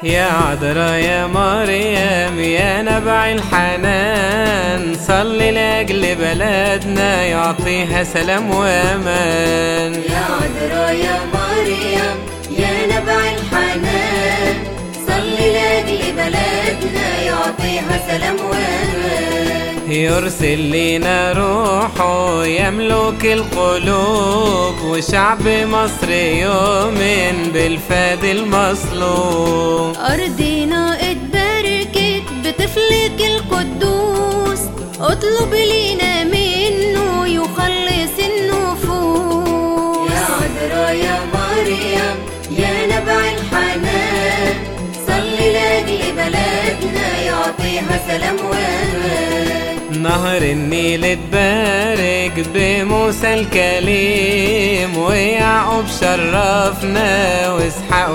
يا عذرا يا مريم يا نبع الحنان صلي لأجل بلدنا يعطيها سلام وأمان يا عذرا يا مريم يا نبع الحنان صلي لأجل بلدنا يعطيها سلام وأمان يرسل لينا روحه يملك القلوب وشعب مصر يؤمن بالفاد المصلوب أرضنا اتباركت بطفلك القدوس اطلب لينا منه يخلص النفوس يا عذرا يا مريم يا نبع الحنان صلي لأجل بلدنا يعطيها سلام وأمان نهر النيل اتبارك بموسى الكليم ويعقوب شرفنا واسحاق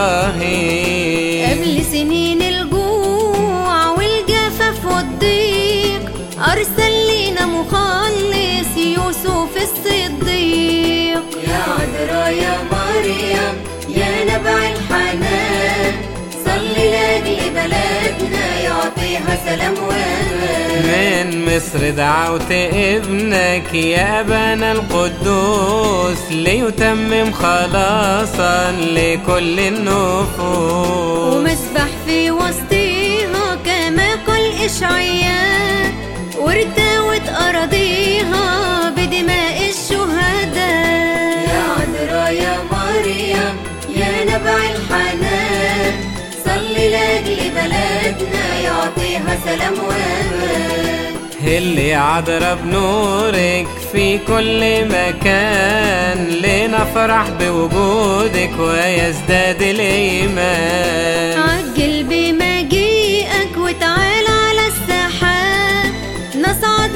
وابراهيم قبل سنين الجوع والجفاف والضيق أرسل لينا مخلص يوسف الصديق يا عذرا يا مريم يا نبع الحنان صلي لأجل بلدنا يعطيها سلام وأمان من مصر دعوت ابنك يا أبانا القدوس ليتمم خلاصا لكل النفوس ومسبح في وسطيها كما قال إشعياء وارتوت أراضيها بدماء الشهداء يا عذرا يا مريم يا نبع الحنان صلي لأجل بلدنا يعطيها سلام وأمان اللي عذرا بنورك في كل مكان لنفرح بوجودك ويزداد الإيمان عجل بمجيئك وتعال على السحاب نصعد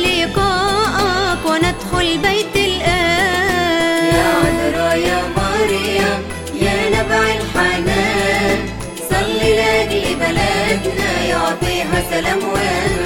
للقائك وندخل بيت الآب يا عذرا يا مريم يا نبع الحنان صلي لأجل بلدنا يعطيها سلام وأمان